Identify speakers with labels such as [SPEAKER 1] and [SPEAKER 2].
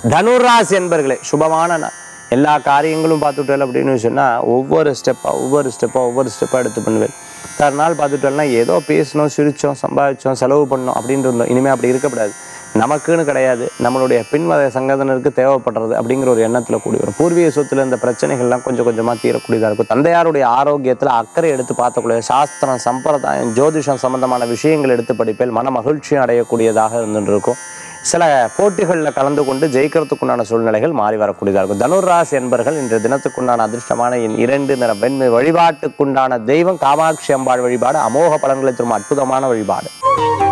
[SPEAKER 1] தனுராசி என்பர்களே சுபமான நாள் எல்லா காரியங்களும் பார்த்துட்டேன் அப்படின்னு சொன்னால் ஒவ்வொரு ஸ்டெப்பாக ஒவ்வொரு ஸ்டெப்பாக ஒவ்வொரு ஸ்டெப்பாக எடுத்து பண்ணுவேன் தர நாள் பார்த்துட்டோம்னா ஏதோ பேசணும் சிரிச்சோம் சம்பாதிச்சோம் செலவு பண்ணோம் அப்படின்ட்டு இருந்தோம் இனிமேல் அப்படி இருக்கக்கூடாது நமக்குன்னு கிடையாது நம்மளுடைய பின்வத சங்கதனருக்கு தேவைப்படுறது அப்படிங்கிற ஒரு எண்ணத்தில் கூடி வரும் பூர்வீக சொத்துல இந்த பிரச்சனைகள்லாம் கொஞ்சம் கொஞ்சமாக தீரக்கூடியதாக இருக்கும் தந்தையாருடைய ஆரோக்கியத்தில் அக்கறை எடுத்து பார்க்கக்கூடிய சாஸ்திரம் சம்பிரதாயம் ஜோதிஷம் சம்பந்தமான விஷயங்கள் எடுத்து படிப்பேல் மன மகிழ்ச்சியும் அடையக்கூடியதாக இருந்துட்டு இருக்கும் சில போட்டிகளில் கலந்து கொண்டு ஜெயிக்கிறதுக்குண்டான சூழ்நிலைகள் மாறி வரக்கூடியதாக இருக்கும் தனுர்ராசி என்பர்கள் இன்றைய தினத்துக்குண்டான அதிர்ஷ்டமான என் இரண்டு நிற வெண்மை வழிபாட்டுக்குண்டான தெய்வம் காமாட்சி அம்பாள் வழிபாடு அமோக பலன்களை தரும் அற்புதமான வழிபாடு